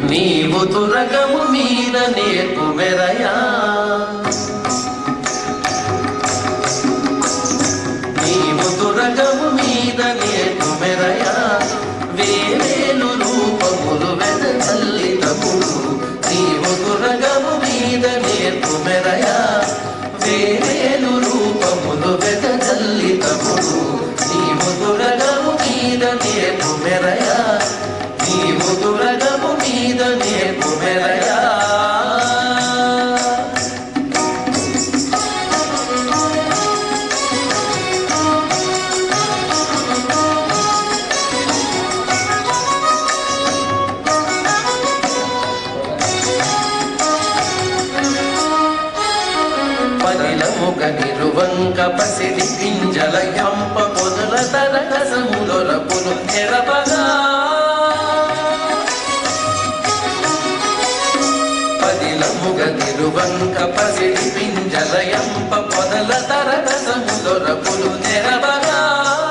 నీవు తురగము మీద నేర్పు మెరయా నీవు తురగము మీద నేర్పు మెరయా వేవేలు రూపములు వెదచల్లితముడు నీవు తురగము మీద నేర్పు మెరయా వేవేలు రూపములు వెదచల్లితముడు నీవు తురగము మీద నేర్పు మెరయా నీవు తురగము మీద నేర్పు మెరయా పదిలముగ నిరువంక పసిడి పింజల యంప పొదుల తరగసములొరపులు ఎరపగా పదిలముగ నిరువంక పసిడి పింజల యంప పొదల తరగసములొరపులు తెరవగా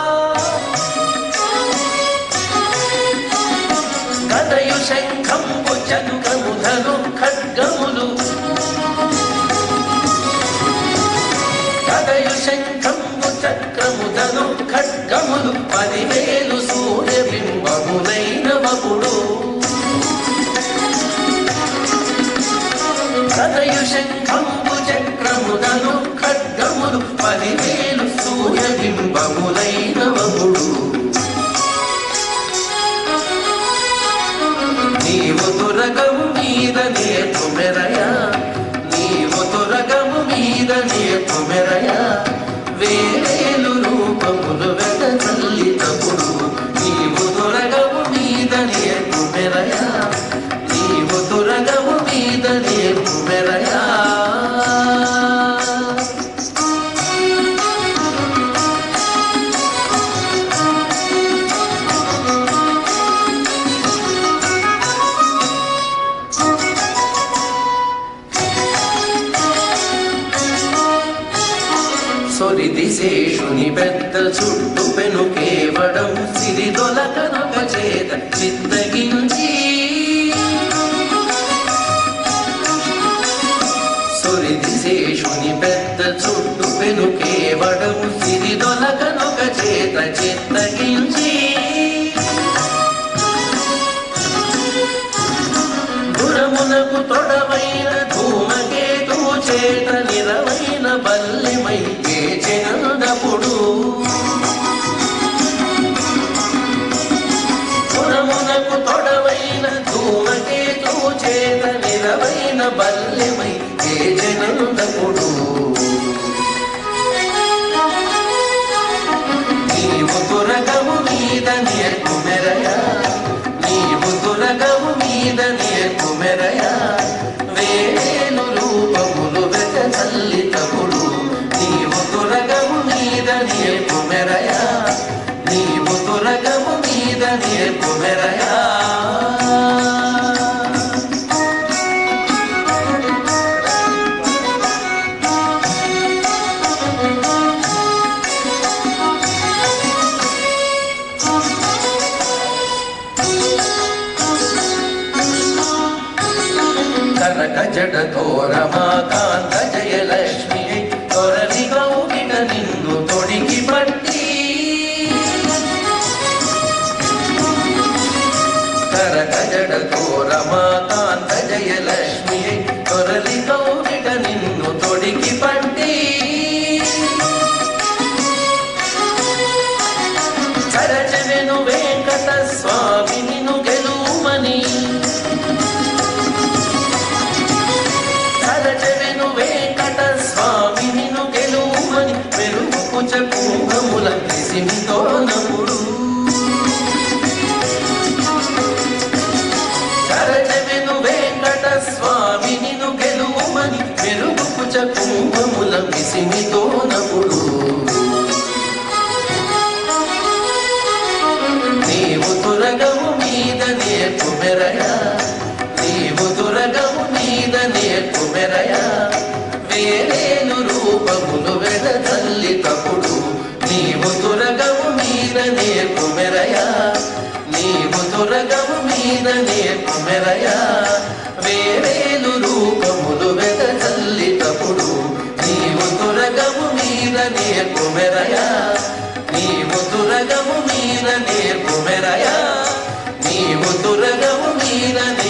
కదయు శంఖంబు చంకము ధను ఖడ్గములు కదయు శంఖంబు చక్రముదను ఖడ్గములు పదివేలు సూర్యబింబములైన వపుడు కదయు శంఖంబు చక్రముదను ఖడ్గములు పదివేలు సూర్యబింబములైన వపుడు నీవు తురగము మీద నేర్పు మెరయా నీవు తురగము మీద నేర్పు మెరయా వేరేలు రూపములు వెద చల్లితప్పుడు నీవు తురగము మీద నేర్పు మెరయా నీవు తురగము మీద నేర్పు మెరయా సొరిది శేషుని పెద్ద చుట్టు పెను కేవడం సిరిదొలకనొక చేత చిత్తగించి సొరిది శేషుని పెద్ద చుట్టు పెను కేవడం సిరిదొలకనొక చేత చిత్తగించి గురమునకు తొడవైన ధూమకేతు చేత నిరవైన బల్లిమై కేచెనందపుడు గురమునకు తొడవైన ధూమకేతు చేత నిరవైన బల్లిమై కేచెనందపుడు నీవు తురగము మీద నేర్పు మెరయా నీవు తురగము మీద నేర్పు మెరయా వేలు రూపములు వెత చల్లితముడు నీవు తురగము మీద నేర్పు మెరయా నీవు తురగము మీద నేర్పు మెరయా కనక జడ తోరమా కాంత జయలక్ష్మి తొరలి గౌగిట నిన్ను తొడిగి పట్టి కరక జడ తోరమా కాంత జయలక్ష్మి తొరలి గౌగిట నిన్ను తొడిగి పట్టి సరజవెను వెంకట స్వామి నిన్ను గెలుమని సరజవెను వెంకట స్వామి నిన్ను గెలుమని మెరుగు కుచకుంభముల కిసిమితో నముడు సరజవెను వెంకట స్వామి నిన్ను గెలుమని మెరుగు కుచకుంభముల కిసిమితో నముడు నీవు తురగము మీద నేర్పు మెరయా నీవు తురగము మీద నేర్పు మెరయా వేరేలు రూపములు వెద తల్లి తప్పుడు నీవు తురగము మీద నేర్పు మెరయా నీవు తురగము మీద నేర్పుమెరయా వేరేలు రూపములు వెదజల్లిటప్పుడు నీవు తురగము మీద నేర్పుమెరయా నీవు తురగము మీద నేర్పుమెరయా నీవు తురగము మీద